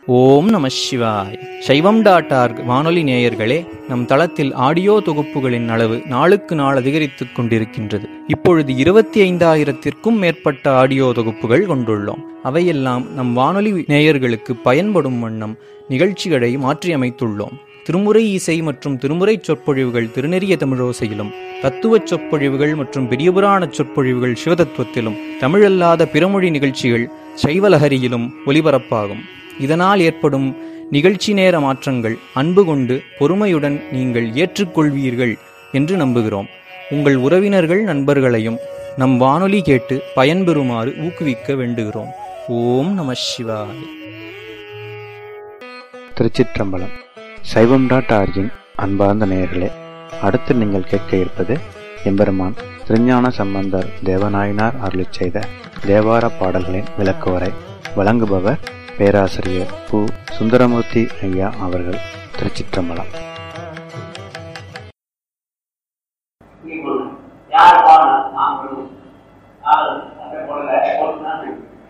ஓம் நம சிவாய் சைவம் டாட் ஆர்க் வானொலி நேயர்களே நம் தளத்தில் ஆடியோ தொகுப்புகளின் அளவு நாளுக்கு நாள் அதிகரித்துக் கொண்டிருக்கின்றது இப்பொழுது இருபத்தி ஐந்தாயிரத்திற்கும் மேற்பட்ட ஆடியோ தொகுப்புகள் கொண்டுள்ளோம் அவையெல்லாம் நம் வானொலி நேயர்களுக்கு பயன்படும் வண்ணம் நிகழ்ச்சிகளை மாற்றியமைத்துள்ளோம் திருமுறை இசை மற்றும் திருமுறை சொற்பொழிவுகள் திருநெறிய தமிழோசையிலும் தத்துவச் சொற்பொழிவுகள் மற்றும் பெரியபுராண சொற்பொழிவுகள் சிவதத்துவத்திலும் தமிழல்லாத பிறமொழி நிகழ்ச்சிகள் சைவலஹரியிலும் ஒலிபரப்பாகும் இதனால் ஏற்படும் நிகழ்ச்சி நேர மாற்றங்கள் அன்பு கொண்டு பொறுமையுடன் நீங்கள் ஏற்றுக்கொள்வீர்கள் என்று நம்புகிறோம் உங்கள் உறவினர்கள் நண்பர்களையும் நம் வானொலி கேட்டு பயன்பெறுமாறு ஊக்குவிக்க வேண்டுகிறோம் ஓம் நம சிவாய் திருச்சிற்றம்பலம் சைவம் டாட் ஆர்ஜின் அன்பார்ந்த நேயர்களே அடுத்து நீங்கள் கேட்க இருப்பது எம்பெருமான் திருஞான சம்பந்தர் தேவநாயனார் அருளிச் செய்த தேவார பாடல்களின் விளக்குவரை வழங்குபவர் பேராசிரியர் பு சுந்தரமூர்த்தி ஐயா அவர்கள் திருச்சிற்றம்பலம் யார் பாடணும் நாங்களும் நாங்களும் அதை போடல போட்டுதான்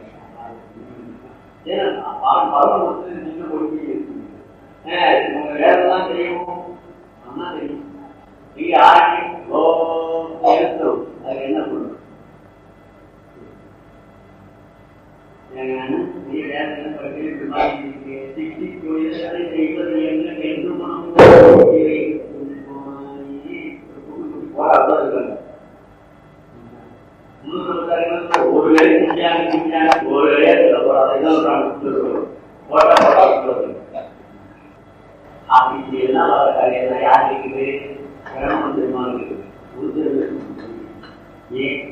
ஏன்னா பாடம் பருவம் வந்து நீங்க போய் உங்க வேலை தான் தெரியும் அண்ணா தெரியும் நீங்க ஆக்கி ஓ எடுத்துரும் அது என்ன பண்ணும் நீ வேலை என்ன பண்ணி இப்படி மாதிரி சிக்ஸ்டி டூ இயர்ஸ் இருபது இயர்ஸ் என்று ஒரு வேலை செஞ்சாங்க செஞ்சாங்க ஒரு வேலையா போட்டா போட்டா அப்படி எல்லாம் வர காரியெல்லாம் யார் இருக்குது கிரமம் தெரியுமா இருக்குது ஏன்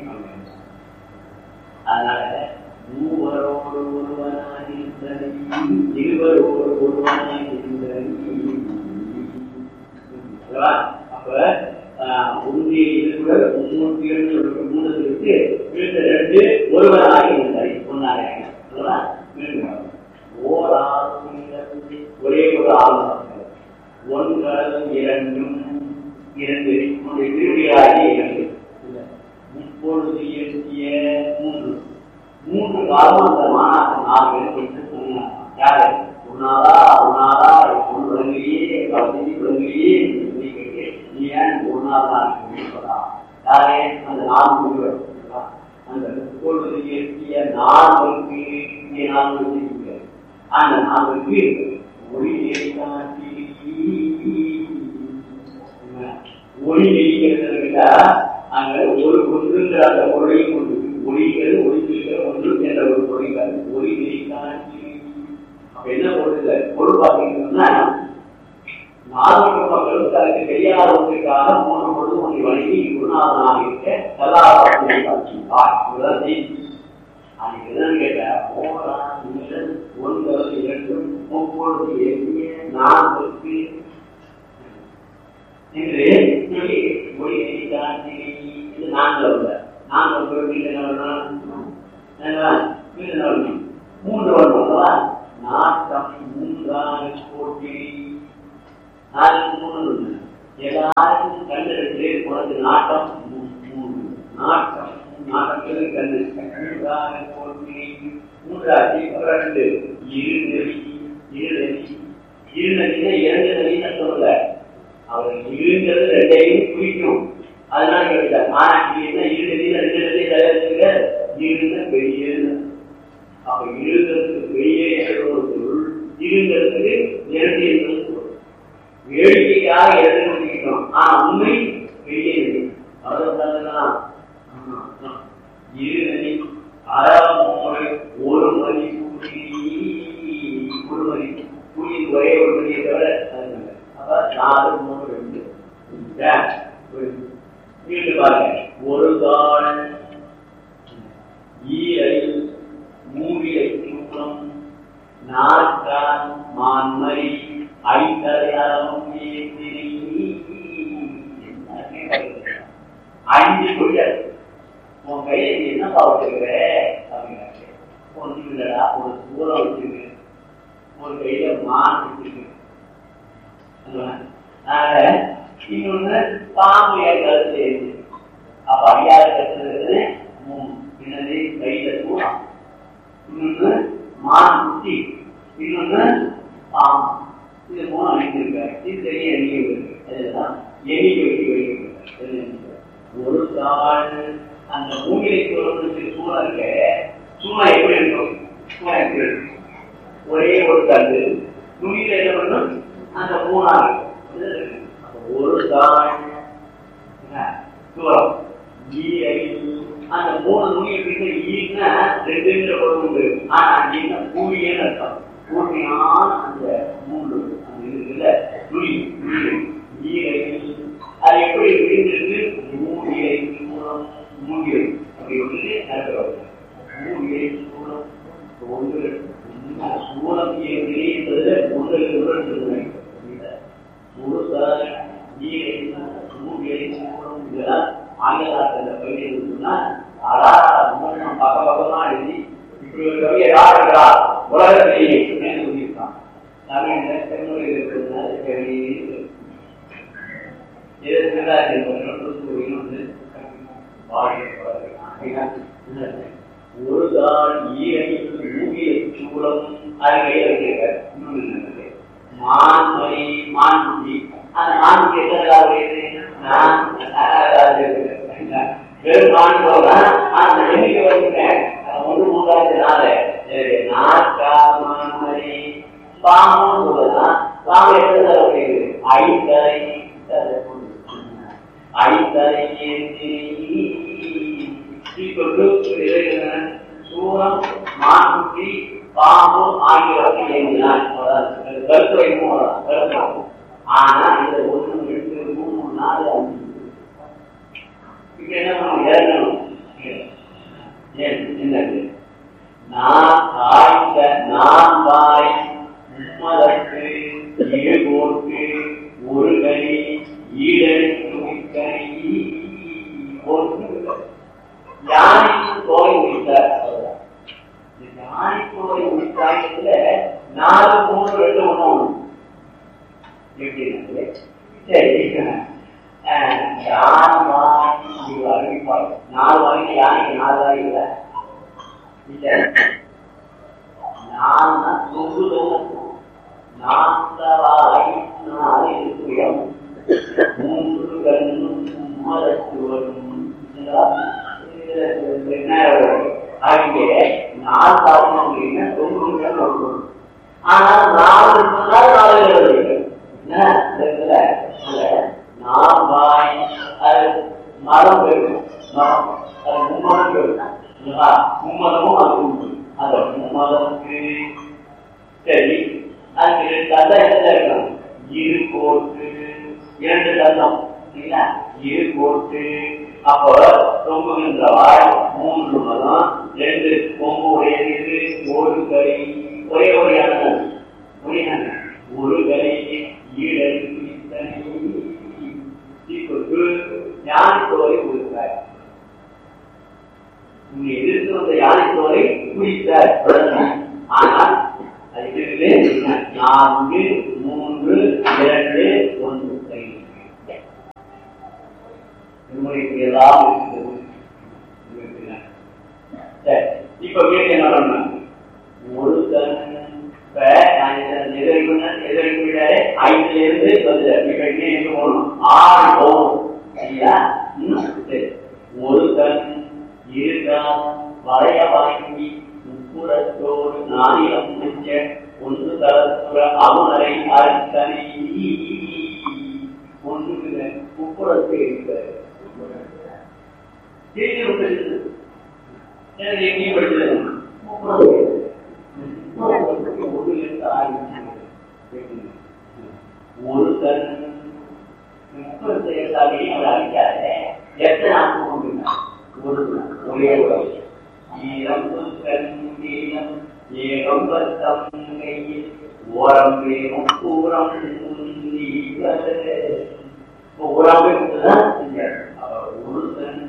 அதனால மூவரோடு ஒருவனாக இருவரோடு ஒருவனாக அப்ப உண்மையை இருக்கிற முன்னூற்றி சொல்ற மூணத்திற்கு வீட்டு ரெண்டு ஒருவராக இருந்தார் ஒன்னாக ஓர் ஆறு ஒரே ஒரு ஆளுநர் ஒன்றும் இரண்டும் இரண்டு உன்னுடைய திருவிழாகி இரண்டு முப்பொழுது இயற்றிய மூன்று மூன்று காலம் அந்த மாணாக்கன் நாலு பேர் படித்து சொன்னார் யாரு உன்னாதா உன்னாதா பொண்ணு விளங்குறியே கவலை விளங்குறியே சொல்லி கேட்டு நீ ஏன் ஒரு நாள் தான் சொல்றா யாரே அந்த நாலு முடிவு அந்த முப்பொழுது இயற்றிய நான்கு இங்கே நான்கு வச்சிருக்கீங்க அந்த நான்குக்கு ஒளி காட்டி ஒளி நெறிக்கிறதுல அங்க ஒரு ஒன்றுங்கிற அந்த பொருளையும் கொண்டு ஒளிகள் ஒளிக்கிற ஒன்று என்ற ஒரு பொருள் ஒளி நெறிக்காட்சி அப்ப என்ன பொருள் பொருள் பார்த்தீங்கன்னா நான்கு மக்களும் தனக்கு தெரியாத ஒன்றுக்காக மூன்று பொழுது ஒன்றை வழங்கி குருநாதனாக இருக்க சதாபாத்திரை காட்சி இவ்வளவுதான் செய்தி அன்னைக்கு என்னன்னு கேட்டேன் ஓரான் நிமிஷம் ஒன்பது இரண்டும் முப்பொழுது எண்ணிய நான்குக்கு என்று சொல்லி மொழி காட்சி இது நான்கு வருட நான்கு வருடம் என்ன வரணும் மூன்று வருடம் நாட்டம் மூன்றாறு கோட்டி நாலுக்கு மூணு எல்லாருக்கும் கண்டெடுத்து உனக்கு நாட்டம் மூன்று நாட்டம் நாட்டத்தில் கண்டு மூன்றாறு கோட்டி மூன்றாட்சி ரெண்டு இரு நெறி இரு நெறி இரு நெறியில இரண்டு நெறி சொல்லல அவர் இருங்கிறது ரெண்டையும் குறிக்கும் அதனால கேட்டார் ஆனா என்ன இரு நெறியில ரெண்டு நெறி தயாரிச்சுங்க இருந்த பெரிய அப்ப இருங்கிறதுக்கு பெரிய ஒரு பொருள் இருங்கிறதுக்கு இரண்டு என்பது பொருள் வேடிக்கைக்காக இரண்டு நினைக்கணும் ஆனா உண்மை பெரிய நெறி அவ்வளவுதான் இரு நெறி அறமோடு ஒரு மணி கூலி ஒரு மணி கூலி ஒரே ஒரு மணியை தவிர அப்ப நாலு மூணு ரெண்டு வீட்டு பாருங்க ஒரு கால் ஈரை மூவிலை சூக்கம் நாற்கான் மான்மரி ஐந்தரையாளம் அஞ்சு சொல்ல உன் கையில நீ என்ன பாவத்துக்கிற அப்படின்னாச்சு ஒன்று இல்லடா ஒரு சூரம் வச்சிருக்கு ஒரு கையில மான் வச்சிருக்கு இன்னொன்னு பாம்பு ஏற்காது செய்யுது அப்ப ஐயாறு கட்டுறது மூணு என்னது கையில சூடம் இன்னொன்னு மான் குட்டி இன்னொன்னு பாம் இது மூணு அணிந்திருக்காரு இது பெரிய எண்ணிக்கை இருக்கு அதுதான் எண்ணிக்கை வச்சு வெளியிட்டிருக்காரு ஒரு தாள் அந்த மூங்கிலை குழந்தைக்கு சூழல் இருக்க சும்மா எப்படி இருக்கும் சும்மா எப்படி இருக்கும் ஒரே ஒரு கல்லு நுனியில என்ன பண்ணும் அந்த மூணா இருக்கும் ஒரு தாள் தூரம் ஈரை அந்த மூணு நுனி எப்படி ஈன்னா ரெண்டுங்கிற பொருள் உண்டு ஆனா ஈன்னா பூமியேன்னு அர்த்தம் பூர்ணியான அந்த மூணு அந்த இருக்குல்ல நுனி நுனி ஈரை அது எப்படி விரிந்திருக்கு மூடியை மூலம் மூடியை அப்படி ஒன்று நடக்கிறது மூடியை மூலம் ஒன்று சூலம் என்பது ஒன்றில் ஒன்று முழுசாக ஈரை மூடியை மூலம் இதெல்லாம் ஆங்கிலாத்தில் பயிர் சொன்னா அடா நம்ம பக்க பக்கமா எழுதி இப்படி ஒரு கவியை யார் இருக்கிறார் உலகத்திலேயே என்று சொல்லியிருக்கான் தமிழ்ல செம்மொழியில் இருக்கிறதுனால கவி ஒரு தான் ஈரை மூவியை சூழம் அருகே வைக்கிறார் மான்மொழி மான்குடி அந்த மான்குடி எத்தனை நான் வெறும் மான் போதான் அந்த எண்ணிக்கை வந்துட்டேன் ஒன்று மூன்றாவது நாள் நாற்கா மான்மொழி பாம்பும் சொல்லலாம் பாம்பு எத்தனை தர முடியுது ஐந்தரை ஐந்தரை சூரம் மான்குட்டி பாம்பு ஆகியவற்றை இயங்கினான் கருத்துரை மூலம் ஆனா இந்த ஒன்று ரெண்டு மூணு நாலு அஞ்சு இப்ப என்ன பண்ணணும் இறங்கணும் ஏன் என்னது நான் ஆய்ந்த நான் வாய் மும்மதற்கு ஈடுபோட்டு ஒரு கனி ஈடெடுத்து கனி ஒன்று யானைக்கு தோலை முடித்தார் யானை தோலை முடித்தாயத்துல நாலு மூணு ரெண்டு ஒண்ணு ஒண்ணு எப்படி சரி யானை வாங்கி அறிவிப்பார் நாலு வாங்கி யானைக்கு நாலு வாங்கி இல்லை நான் தொகுதோ நான்காய் நாளை இருக்கிறோம் மூன்று கண்ணும் மதத்து வரும் அங்கே நாலு சாதனம் அப்படின்னா தொண்ணூறு வரும் ஆனால் நாலு இருந்தால் நாலு எழுதுங்க நான் வாய் அது மரம் பெரும் மரம் அது மும்மதம் பெரும் மும்மதமும் அது உண்டு அந்த மும்மதத்துக்கு சரி அதுக்கு ரெண்டு தந்தம் எத்தனை இருக்கணும் இரு கோட்டு இரண்டு தந்தம் சரிங்களா இரு கோட்டு அப்போ தொங்குகின்ற வாய் மூன்று மதம் ரெண்டு கொம்பு உடையது ஒரு கை ஒரே ஒரு யானை ஒரு கை ஈடல் யானைத்தோரை கொடுக்கிறார் இங்கே எதிர்த்து வந்த யானைத்தோரை குடித்தார் ஆனால் அது நான்கு மூன்று இரண்டு ஒன்று எல்லாம் இப்ப கேட்டு என்ன பண்ண ஒரு தன் ஐந்துல இருந்து வந்து இப்ப எங்க போகணும் ஆறு போகணும் சரியா ஒரு கண் இரு கண் வளைய வாங்கி முப்புறத்தோடு நாணியம் மிச்ச ஒன்று தரத்துற அமுனரை அறுத்தனை ஒன்று முப்புறத்தை இருக்கிறது எங்கேயும் படிச்சது ஒரு கண் முப்பத்தி எட்டாவது அவர் அழிக்காத எத்தனை ஆண்டு கொண்டிருந்தார் ஒரு ஒரே ஒரு ஈரம்பு கண்ணீரம் ஏகம் பத்தம் கையில் ஓரம் வேகம் பூரம் ஓராம் ஒரு கண்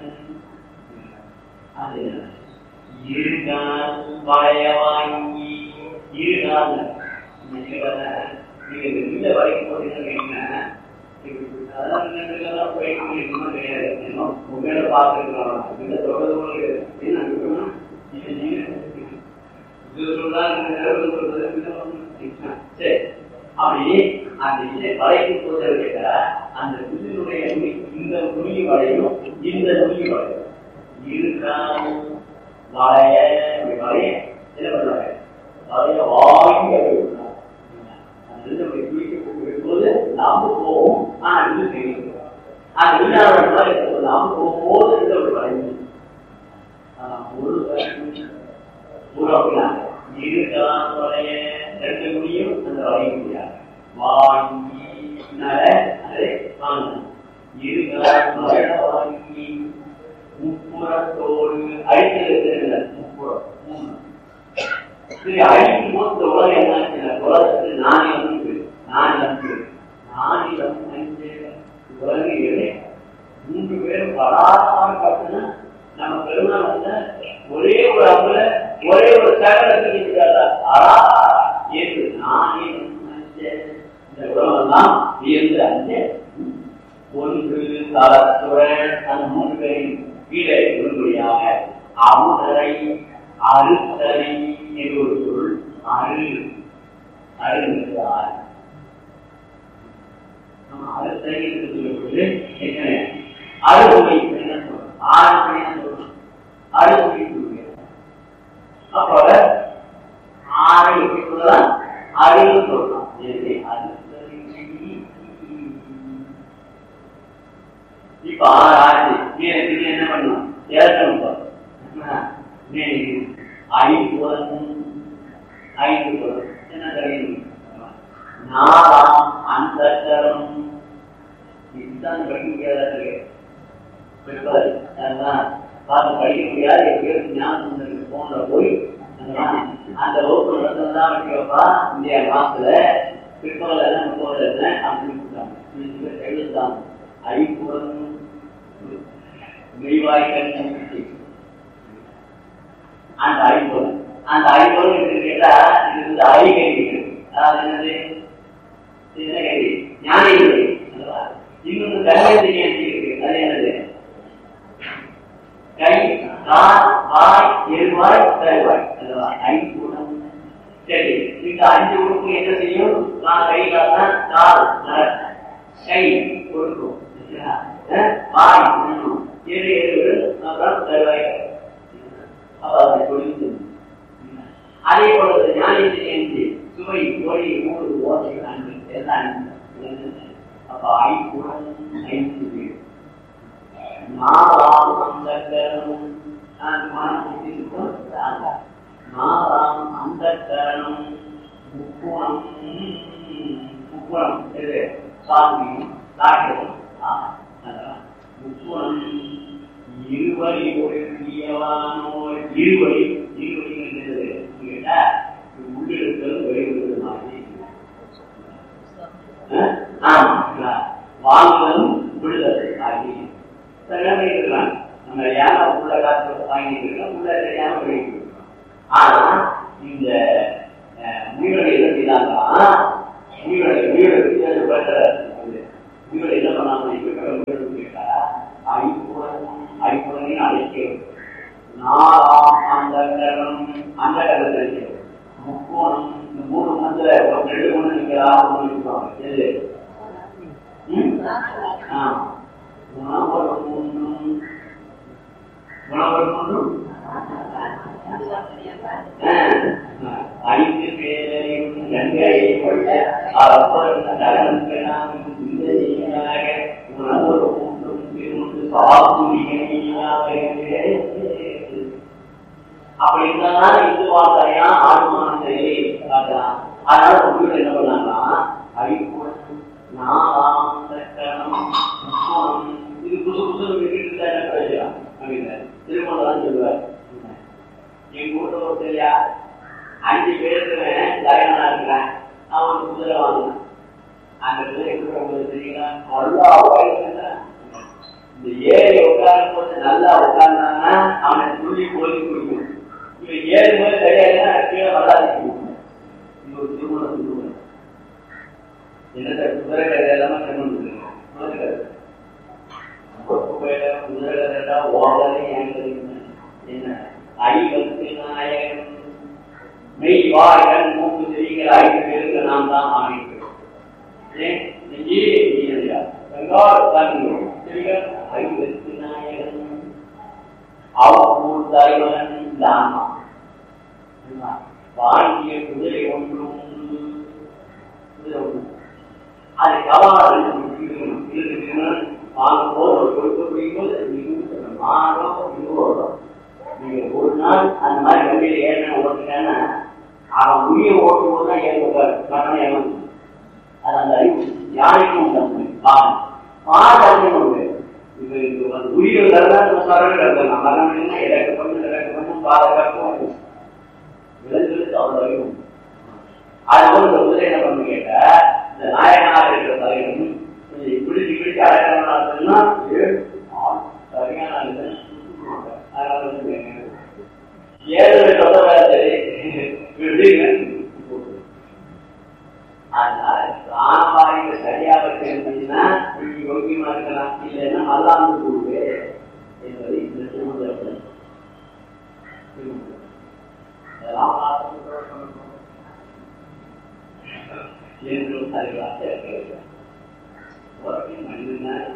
அது இருகால் வளைய வாங்கி இருகால் நீங்க இந்த வரைக்கும் போறீங்கன்னா அதெல்லாம் நீங்க போய் கிடையாது உண்மையில பார்த்துருக்கோம் இந்த தொடர்பு என்ன இது சொன்னா சொல்றது சரி அப்படி அந்த இதை வளைக்கு போதற்கிட்ட அந்த புதினுடைய நுனி இந்த நுனி வளையும் இந்த நுனி வளையும் இருக்காம வளைய இப்படி வளைய என்ன பண்ணுவாங்க வளைய வாங்கி அப்படி விடணும். அந்த இது அப்படி குளிக்க போகும்போது நாம போவோம் ஆனா இது தெரியும் அந்த விழாவோட மாதிரி இருக்கும். நாம போகும்போது இந்த ஒரு வளையும் ஆனா ஒரு ஒரு அப்படின்னா இருக்கான் வளைய ரெண்டு முடியும் அந்த வளைய முடியாது வாங்கி அது வாங்கணும் இருக்கான் வளைய வாங்கி முப்புறத்தோடு அழித்தல் முப்புறம் மூணு சரி அழிக்கும் போது இந்த உலகம் என்ன உலகத்துக்கு நானே வந்து நானே வந்து நானிலம் உலகிலே மூன்று பேரும் பலாசார காட்டுனா நம்ம பெருமாள் வந்து ஒரே ஒரு அம்புல ஒரே ஒரு சகலத்துக்கு இருக்கிறாரா ஆரா என்று நானே வந்து இந்த உலகம்லாம் வியந்து அஞ்ச ஒன்று தலத்துடன் அந்த மூன்று பேரின் கீழே ஒருபடியாக அமுதரை அறுத்தலை என்று ஒரு பொருள் அரு அரு என்பது ஆறு நம்ம அறுத்தலை என்று சொல்லப்படுது எத்தனை அறுபடி என்ன சொல்றோம் ஆறு படி என்ன சொல்றோம் அறுபடி சொல்லுங்க அப்போ ஆறு எப்படி சொல்லலாம் அருன்னு சொல்லலாம் எனவே அறுத்தலை இப்ப ஆறு ஆச்சு நீரத்துக்கு என்ன பண்ணும் இறக்கணும் ஐம்பது ஐந்து புறம் என்ன தெரியும் நாலாம் அந்த தரம் இதுதான் படிக்க முடியாத பார்த்து படிக்க முடியாது எப்படியோ ஞாபகம் வந்திருக்கு போன்ல போய் அந்த வகுப்பு நடந்ததுதான் வச்சு வைப்பா இந்தியா மாசத்துல பிற்பகல் என்ன முப்பது என்ன அப்படின்னு சொல்றாங்க எழுதுதான் ஐம்புறம் மெய்வாய்கள் அந்த ஐம்பொருள் அந்த ஐம்பொருள் என்று கேட்டா இது வந்து ஐகை அதாவது என்னது இது என்ன கை ஞானிகள் இன்னொன்று கல்வி இருக்கு அது என்னது கை கால் வாய் எருவாய் தருவாய் அல்லவா ஐம்புலம் சரி இந்த அஞ்சு உறுப்பு என்ன செய்யும் நான் கை காட்டினா கால் நடக்கும் கை கொடுக்கும் வாய் உண்ணும் ஏழு ஏழு அப்புறம் தருவாய் அப்ப அதை கொடுத்து அதே போல ஞானத்தை சுவை ஒளி மூடு ஓசை அன்பு எல்லாம் அப்ப ஐப்புறம் ஐந்து வீடு நாலாம் அந்த கரணம் நான் மனம் நாலாம் அந்த கரணம் முக்குணம் முக்குணம் எது சாந்தியும் சாக்கியம் முக்குணம் இருவழி ஒழுங்கியவானோர் இருவழி இருவழி என்றது கேட்டா உள்ளிருக்கிறது வெளியிடுவது மாதிரி வாங்குவதும் விடுதல் ஆகி சிலமே இருக்கலாம் நம்ம யானை உள்ள காத்து வாங்கிட்டு இருக்கோம் உள்ள தெரியாம வெளியிட்டு ஆனா இந்த முயலை என்ன செய்தாங்கன்னா முயலை முயலை முயலை என்ன பண்ணாம கேட்டா ஐப்புறம் ஐப்புறமையும் அழைக்கிறது நாலாம் அந்த கரணம் அந்த கரணத்தை அழைக்கிறது முக்கோணம் இந்த மூணு மந்திர ஒரு ரெண்டு மூணு நிற்கிறா ஒன்று நிற்கிறாங்க எது உணவர் மூன்றும் உணவர் மூன்றும் ஐந்து பேரையும் கங்கையை கொள்ள அப்பறம் நகரம் பெறாம் சிந்தனையாக உணவர் மூன்றும் திருமணம் அப்படி இருந்தாதான் இந்து வார்த்தையா ஆழ்மான செயலை காட்டலாம் அதனால உங்களோட என்ன பண்ணாங்கன்னா ஐக்குணம் நாலாம் சக்கரம் முக்கோணம் இது புது புது வீட்டு என்ன கிடைக்கலாம் அப்படின்னு திருமணம் சொல்லுவார் எங்க ஊர்ல ஒருத்தர் யார் அஞ்சு பேருக்கு தயனா இருக்கிறேன் அவன் குதிரை வாங்கினான் அந்த குதிரை எப்படி தெரியுங்களா நல்லா வயசு இந்த ஏழை உட்காரும் போது நல்லா உட்கார்ந்தாங்கன்னா அவனை துள்ளி போய் குடிக்கும் இவன் ஏழு போது கிடையாதுன்னா கீழே வராது இது ஒரு திருமணம் திருமணம் என்னத்தை குதிரை கதை எல்லாமே திருமணம் குதிரை ஓடலே என்ன ஐவத்து நாயகன் மெய் வாயன் மூக்கு தெரிகிற ஐந்து நாம் தான் ஆணையிட்டு ஏன் இங்கே நீ இல்லையா வெங்காய தண்ணி சரியா ஐவத்து நாயகன் அவப்பூர் தலைவன் தாமா வாங்கிய குதிரை ஒன்று உண்டு குதிரை ஒன்று அது கவாறு வாங்க போது ஒரு கொடுக்க முடியும் போது மாறோ இதுவோ நீங்க ஒரு நாள் அந்த மாதிரி வண்டியில ஏறின ஓட்டுட்டேன்னா அவன் உரிய ஓட்டும் போது தான் ஏற்பட்டாரு மரணம் ஏமாந்து அது அந்த அறிவு யாருக்கும் உண்டு பாவம் பாடம் உண்டு இது இது வந்து உயிர் வரலாறு சொல்றது இருக்கலாம் மரணம்னா இறக்க பண்ணு இறக்க பண்ணு பாதுகாப்பும் விலங்குகளுக்கு அவ்வளவு அறிவு உண்டு. அது போல இந்த குதிரை என்ன பண்ணு கேட்ட இந்த நாயகனாக இருக்கிற தலைவன் கொஞ்சம் பிடிச்சு பிடிச்சு அடக்கணும்னா சரியான ஆளு. அதனால வந்து ஏழு சொல்ல அதனால பிராணவாயுவை சரியாக தெரிஞ்சுன்னா இப்படி யோகியமா இருக்கலாம் இல்லைன்னா மல்லாந்து கூடுவே என்பது இந்த திருமணத்தில் இதெல்லாம் பார்த்து என்றும் அறிவாக இருக்கிறது உலகின் மனிதன்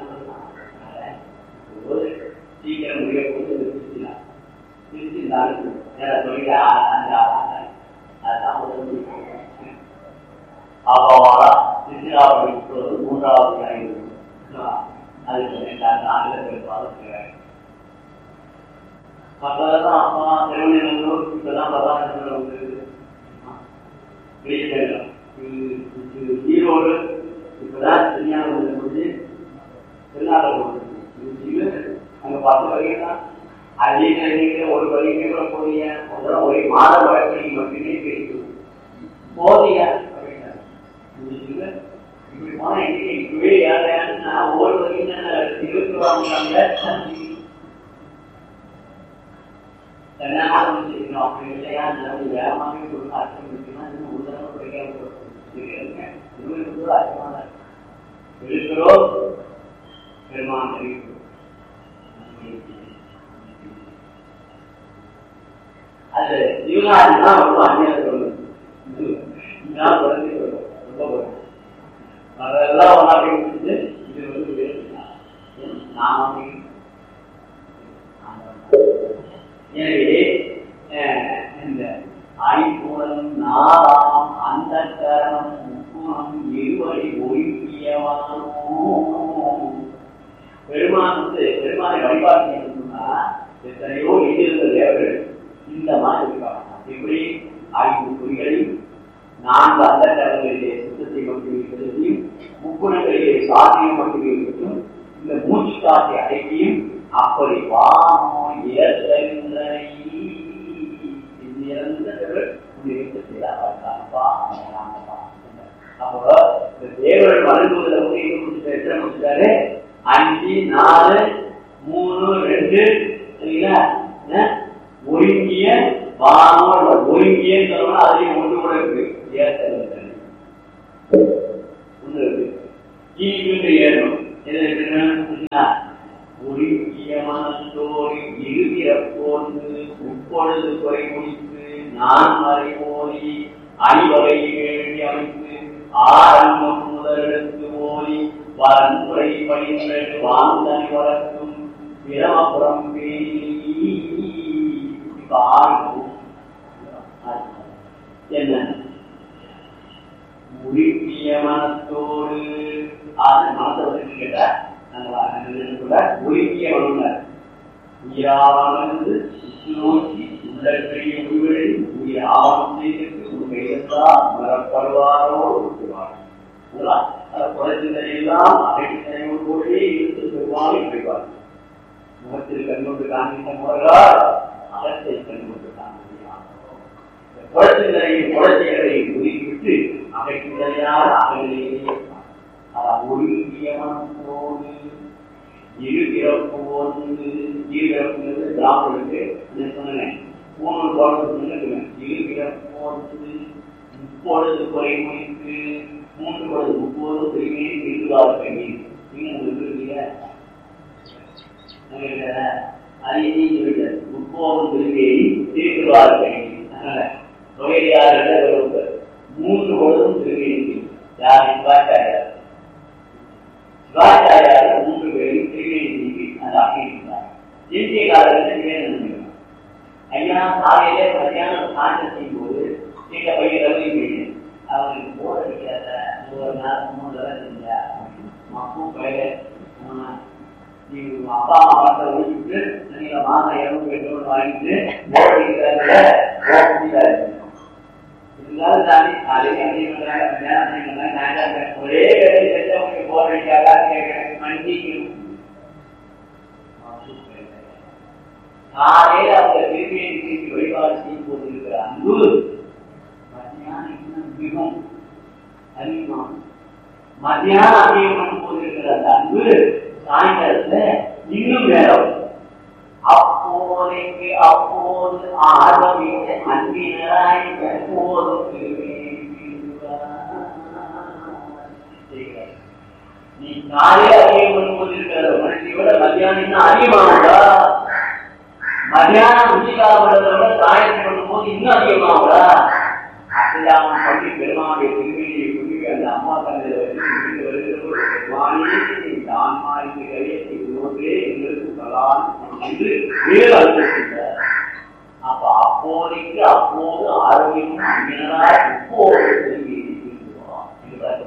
ஒரு சீக்கிரம் முடிய போது திருச்சிலாம் திருச்சி இருந்தாலும் தொழில் அந்த அதுதான் உதவி அவ்வாறா திருச்சிராப்பள்ளி இப்பொழுது மூன்றாவது ஐந்து அதுக்கு ரெண்டாவது ஆங்கிலத்தில் பாதிக்கிறார் மற்றதெல்லாம் அப்பா திருவண்ணூர் இப்பதான் பதார்த்தங்கள் வந்து வெளியிடலாம் ஈரோடு இப்பதான் திருஞானம் வந்து திருநாடகம் அங்க பத்து வரைக்கும் தான் அதே நேரத்தில் ஒரு வரைக்கும் வரக்கூடிய முதல்ல ஒரே மாத வழக்கில் மட்டுமே பேசும் போதிய இப்படி போனா எங்க இப்பவே யாரையான்னு நான் ஒவ்வொரு வரைக்கும் இருபத்தி ரூபாங்க தன்னாலும் செய்யணும் அப்படி இல்லையா நம்ம வேகமாக கொடுக்க அர்த்தம் இருக்குன்னா இன்னும் ஒரு தடவை கிடைக்காம இருபது அர்த்தமாக இருக்கிறோம் பெருமான் அறிவிக்கிறோம் அது ஜீவனாதி தான் ரொம்ப அந்நியம் சொல்லணும் இதுதான் குழந்தை சொல்லணும் ரொம்ப குழந்தை அதெல்லாம் ஒன்றாக முடிச்சுட்டு இது வந்து வேறு நாம எனவே இந்த ஐம்புலம் நாலாம் அந்த கரணம் முக்குணம் இருவரை ஒழுங்கியவானோ பெருமான் வந்து பெருமானை வழிபாடு செய்யணும்னா எத்தனையோ எதிர்ந்த தேவர்கள் இந்த மாதிரி இருக்காங்க எப்படி ஐந்து குறிகளையும் நான்கு அந்த கடல்களிலே சுத்தத்தை மட்டுமே செலுத்தியும் முக்குணங்களிலே சாத்தியம் மட்டுமே இருக்கும் இந்த மூச்சு காற்றை அடக்கியும் அப்படி வானோ ஏற்கின்றனை நிரந்தரர்கள் அப்போ இந்த தேவர்கள் வழங்குவதில் வந்து எங்க முடிச்சுட்டாரு எத்தனை முடிச்சுட்டாரு அஞ்சு நாலு மூணு ரெண்டு சரிங்களா ஒருங்கிய வானோ ஒருங்கிய சொல்லணும் அதுலயும் ஒன்று கூட இருக்கு ஏற்கனவே ஒன்று இருக்கு கீழ் ஏறணும் எது இருக்குன்னா ஒருங்கிய மனத்தோடு இருக்கிற போன்று உட்பொழுது குறை முடித்து நான் மறை ஓடி அணிவகை வேண்டி அமைத்து ஆரம்பம் முதலெடுத்து ஓடி வன்முறை பணிகள் வாழ்ந்தனை வளர்க்கும் பிரமபுரம் என்ன உருப்பிய மனத்தோடு அது மனத்தை வந்து கேட்டா உருப்பிய மனம் உயிரானது நோக்கி உள்ள பெரிய உயிரை உயிர் ஆவணம் செய்து உண்மையெல்லா மரப்படுவாரோ இருக்கிறார் குறைந்ததையெல்லாம் அடைத்தனையோடு கூடவே இருந்து பெருமாளை கிடைப்பார் முகத்தில் கண்கொண்டு காண்பித்த முறையால் அகத்தை கண்கொண்டு காண்பிக்கிறார் குழந்தைகளை குழந்தைகளை ஒதுக்கிவிட்டு அகைக்கிறையால் அகலையே ஒழுங்கிய மனத்தோடு இரு பிறப்பு ஒன்று இரு பிறப்புங்கிறது பிராமணனுக்கு நான் சொன்னேன் மூணு குழந்தை சொன்னேன் இரு பிறப்பு ஒன்று முப்பொழுது குறை முடித்து மூன்று பொழுது முப்பது பெருமையை இருபதாவது பெருமை நீங்க உங்களுக்கு இல்லையா அது நீங்க விட முப்போதும் பெருமையை தீர்த்துவார் பெருமை அதனால தொகையாளர்கள் மூன்று பொழுதும் பெருமையை சிவாச்சாரியார் சிவாச்சாரியார் மூன்று பேரும் திருவேணி அந்த ஆகியிருந்தார் இந்திய காலத்தில் நிவேதனம் ஐயா காலையில மத்தியானம் சாந்தம் செய்யும் போது எங்க பையன் ரவி போயிட்டு அவருக்கு போர் அடிக்காத ஒரு நாள் மூணு தடவை செஞ்சா அப்பவும் பயில நீ உங்க அப்பா அம்மா வார்த்தை ஒழிச்சுட்டு நீங்க மாதம் இரநூறு எண்ணூறு வாங்கிட்டு போர் அடிக்கிறாங்க இருந்தாலும் தாண்டி காலையில அஞ்சு பண்றாங்க மத்தியானம் அஞ்சு பண்றாங்க சாயங்காலம் ஒரே வேலை செஞ்சவங்களுக்கு போர் அடிக்காதா கேட்கறேன் மன்னிக்கணும் காலையில அவங்க திரும்பியை திருப்பி வழிபாடு செய்யும் போது இருக்கிற அன்பு மத்தியானம் இன்னும் மிகவும் அதிகமாகும் மத்தியானம் அதிகம் பண்ணும் போது இருக்கிற அந்த அன்பு சாயங்காலத்துல இன்னும் வேறும் அப்போதைக்கு அப்போது ஆர்வமிக்க அன்பினராய் எப்போதும் நீ காலையில அதிகம் பண்ணும் போது இருக்கிற மனுஷியோட மத்தியானம் இன்னும் அதிகமாகுதா மத்தியானம் உச்சிகாலம் விட சாயத்து பண்ணும் போது இன்னும் அதிகமாகுதா அப்படிதான் பள்ளி பெருமானுடைய திருமணியை சொல்லி அந்த அம்மா தந்தையில வச்சு வருகிற வாணி தான் மாறிந்து கையத்தை ஒன்றே எங்களுக்கு கலான் என்று வேறு அழுத்திருக்கிறார் அப்ப அப்போதைக்கு அப்போது ஆரோக்கியம் அங்கினராய் இப்போது திரும்பி இருக்கிறோம் என்று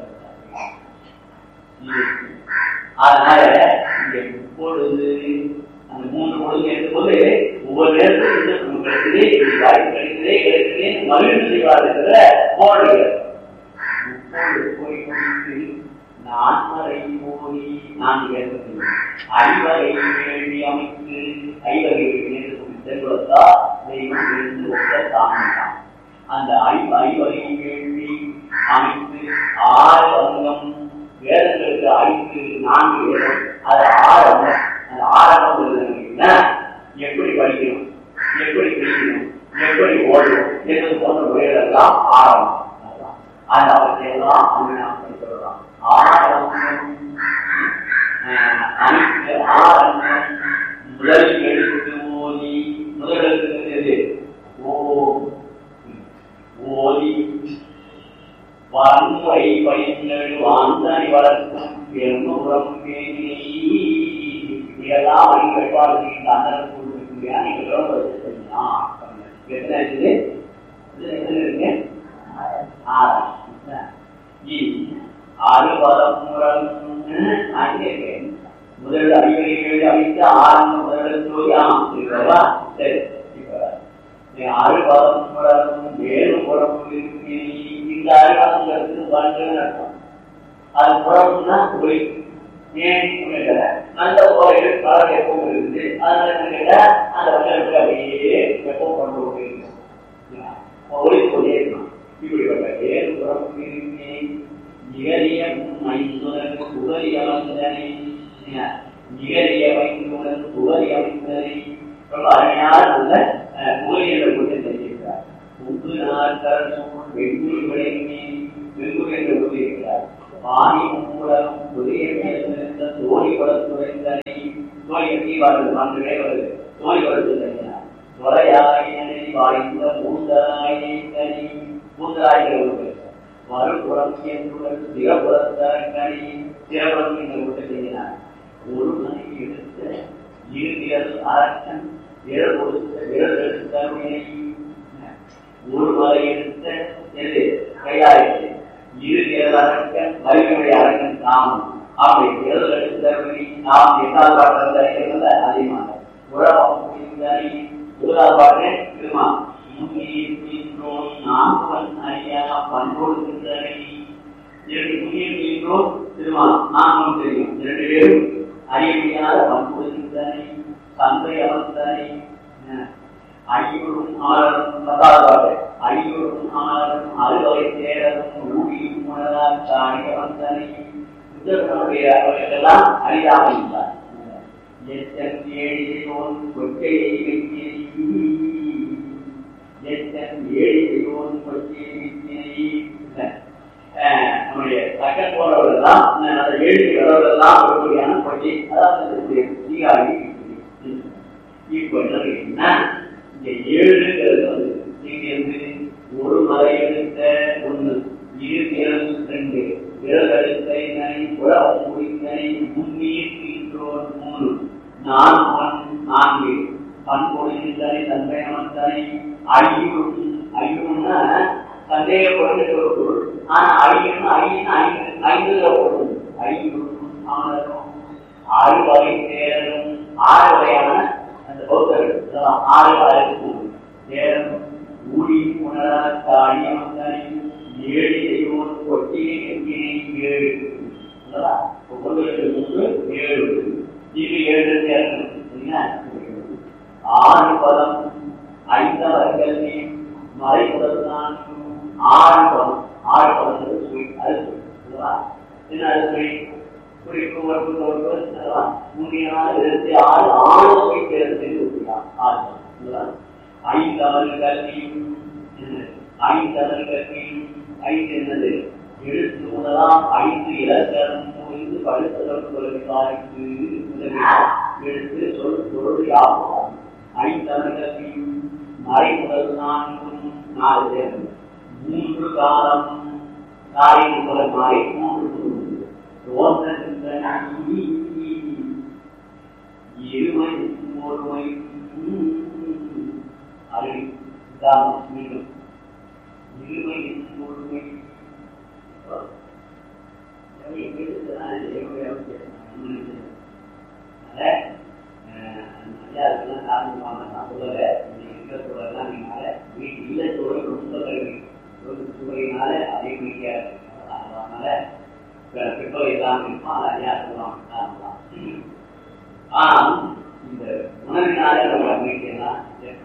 அதனால இங்க இப்பொழுது அந்த மூன்று பொழுது இருக்கும்போது ஒவ்வொரு நேரத்தில் நமக்கு கிடைக்குதே இப்படி வாய்ப்பு கிடைக்குதே கிடைக்குதே மகிழ்ச்சி செய்வார்கள் போடுகிறது இப்போது போய் கொண்டு நான் மறை போய் நான் ஏற்பட்டேன் ஐவரை வேண்டி அமைத்து ஐவரை செல்வதா தெய்வம் இருந்து ஒத்த தாமிட்டான் அந்த ஐ ஐவரை வேண்டி அமைத்து ஆறு அங்கம் வேதங்களுக்கு ஐந்து நான்கு வேதம் அது ஆறு அங்கம் அந்த ஆரம்பம் என்ன எப்படி படிக்கணும் எப்படி பிடிக்கணும் எப்படி ஓடணும் என்பது போன்ற முறைகளெல்லாம் ஆரம்பம் அந்த அவற்றையெல்லாம் அவங்க நாம் சொல்லலாம் ஆரம்பம் அனைத்து ஆரம்பம் முதல் எழுத்து ஓதி முதல் எழுத்து ஓ ஓதி வன்முறை பயன்கள் வாந்தனை வளர்க்கும் பெருமுறம் இதெல்லாம் வழி வழிபாடு செய்கின்ற அண்ணன் கொடுத்துருக்கீங்க நீங்க எவ்வளவு எத்தனை இருக்குது எத்தனை இருக்கு அறுபதம் முறம் முதல் அறிவுரை கேள்வி அமைத்து ஆரம்ப முதல் தோயாம் இருக்கிறதா சரி இப்ப அறுபதம் முறம் வேறு புறம் இருக்கு இந்த அறிவாசங்களுக்கு வந்து அர்த்தம் அது புறம்னா ஒளி ஏன் நல்ல ஒரு கலர் எப்பவும் இருக்குது அதனால என்ன கேட்டா அந்த வசனத்துக்கு அப்படியே எப்பவும் கொண்டு போயிருக்கு ஒளி கொண்டே இருக்கணும் இப்படிப்பட்ட வேறு புறம் நிகழிய மைந்துடன் புகழி அமைந்தனை நிகழிய மைந்துடன் புகழி அமைந்தனை ரொம்ப அருமையான நல்ல புகழி என்ற கூட்டம் தெரிவிக்கிறார் முன்பு நாட்கள் வெண்குறி விளையுமே வெண்குறி என்று கூறியிருக்கிறார் பாணி மூலம் புதிய மேலிருந்த தோழி படத்துறைந்தனை தோழி தீவார்கள் மாற்றுகளே வருது தோழி படத்துறைந்தார் தொலையாயினை வாய்ந்த மூந்தராயினை தனி மூந்தராய்கள் மறுபுறம் என்றுடன் திறப்புறத்தரங்கனி திறப்புறம் என்று கூட்ட செய்கிறார் ஒரு மணி எடுத்த இறுதியல் அரசன் விரல் கொடுத்த விரல் எடுத்தருவினை ஒரு மலை எடுத்த எது கையாயிற்று இறுதியல் அரக்கன் வலிமையுடைய அரக்கன் தாமும் அப்படி விரல் எடுத்தருவினை நாம் எட்டாவது பாட்டு இருந்த அதிகமாக உறவம் புரிந்தாரி முதலாவது பாட்டு திருமா முன்னேற்றோம் நான்கு அறியா பண்போடுகின்றனை இரண்டு முன்னேற்றோம் திருமா நான்கும் தெரியும் இரண்டு பேரும் அறிய முடியாத பண்போடுகின்றனை தந்தை அவர்தனை ஐயோரும் ஆளரும் பத்தாவது ஐயோரும் ஆளரும் அறுவகை தேரரும் ஊழியும் மனதால் சாணிய வந்தனை புத்தகனுடைய அவர்களெல்லாம் அறியாமல் இருந்தார் எத்தன் ஏழியோன் கொச்சையை வைத்தேன் எத்தன் ஏழியோன் கொச்சையை வைத்தேன் நம்முடைய சக்கர் போறவர்கள்லாம் அந்த ஏழு வரவர்கள்லாம் ஒருவரையான கொச்சை அதாவது சீகாரி இப்போ என்ன இங்க ஏழுங்கிறது வந்து இங்க இருந்து ஒரு மலை எடுத்த ஒண்ணு இரு இரண்டு ரெண்டு விரல் ஐயன் ஐயன் ஐந்து ஐந்துல போடும் ஐயும் ஆனதும் ஆறு வகை நேரம் ஆறு வகையான அந்த பௌத்தர்கள் இதெல்லாம் ஆறு வகை நேரம் ஊழி உணரா தாயம் ஏழு செய்வோம் கொட்டியை எங்கினை ஏழு அல்லவா? ஒவ்வொரு மூன்று ஏழு இது ஏழு நேரம் சரிங்களா? ஆறு பதம் ஐந்தவர்கள் மறைப்பது தான் ஆறு பதம் ஆறு பதம் சுவை அது சுவை அல்லவா? என்ன அது சுவை குறிப்பு ஒன்று ஒன்று அல்லவா? முன்னியமான இருபத்தி ஆறு ஆறு சுவை சேர்ந்து ஆறு அல்லவா? ஐந்தவர்கள் கல்வியும் ஐந்தவர்கள் கல்வியும் ஐந்து என்னது எழுத்து முதலாம் ஐந்து இலக்கணம் புரிந்து படுத்ததற்கு உதவிக்கு உதவி எழுத்து சொல் பொருள் யாவும் ஐந்தவர்களையும் மறை முதல் நான்கும் நாலு பேர் மூன்று காலம் காலை முதல் மாலை மூன்று ரோந்த சிந்தனை இருமை ஒருமை அருவி தான் மீண்டும் இருமை ஒருமை ஆனால் இந்த உணவினாலே நம்ம அமைக்கலாம்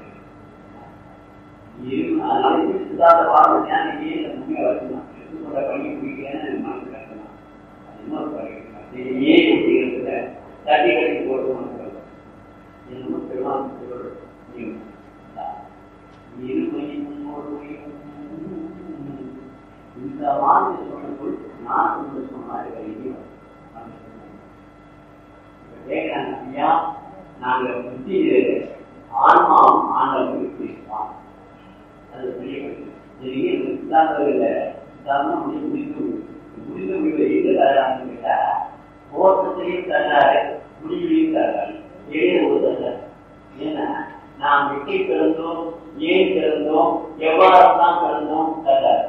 அதனால சித்தாந்த பாடம் ஞானியே முன்னே வரலாம் எடுத்துக்கொண்ட பணி பிடிக்கலன்னு மனசு கட்டலாம் அது இன்னொரு பழகிக்கலாம் ஏன் அப்படிங்கிறதுல தட்டி கட்டி போடுறது மக்கள் என்னமோ பெருமாள் இருமையும் ஒருமையும் இந்த மாதிரி சொன்னபோது நான் ஒன்று சொன்னாரு வைத்தியம் கேட்கிறாங்க ஐயா நாங்க புத்தி ஆன்மாவும் ஆண்டவனுக்கு பேசுவான் அது பெரிய சித்தாந்தத்தில் சித்தாந்தம் முடிவு முடிந்து முடிந்து முடிவு எங்க தரான்னு கேட்டா தோற்றத்திலையும் தர்றாரு முடிவிலையும் தர்றாரு ஏழு ஒரு தர்றாரு ஏன்னா நாம் வெற்றி பிறந்தோம் ஏன் பிறந்தோம் எவ்வாறு தான் பிறந்தோம் தர்றாரு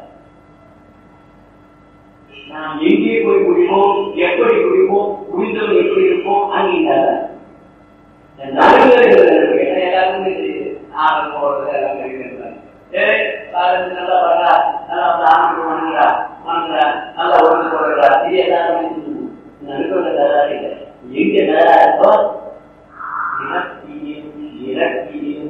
நாம் எங்கே போய் முடிவோம் எப்படி முடிவோம் முடிந்தவன் எப்படி இருப்போம் அங்கே தர்றாரு நடுவில் எல்லாருமே தெரியுது ஆக போறது எல்லாம் தெரியுது ஏய் காலேஜ் நல்லா வரா நல்லா வந்து ஆண்டு பண்ணுறா பண்ணுறா நல்லா ஒழுங்கு போடுறா இது எல்லாருமே நடுவில் தராது இல்லை எங்க தரா இருக்கோ இலக்கியம் இலக்கியம்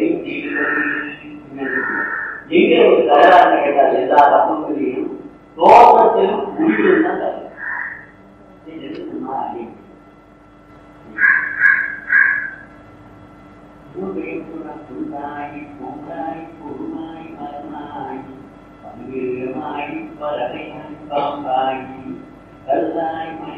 எங்க ஒரு தகராறு கேட்டால் எல்லா தப்புகளையும் தோட்டத்திலும் முடிவிலும் தான் தரும் இது எதுக்குன்னா அழிவு புல்லாய் பொங்காய் பொருளாய் மரமாய் பங்குமாய் பறவையாய் பாம்பாய் கல்லாய்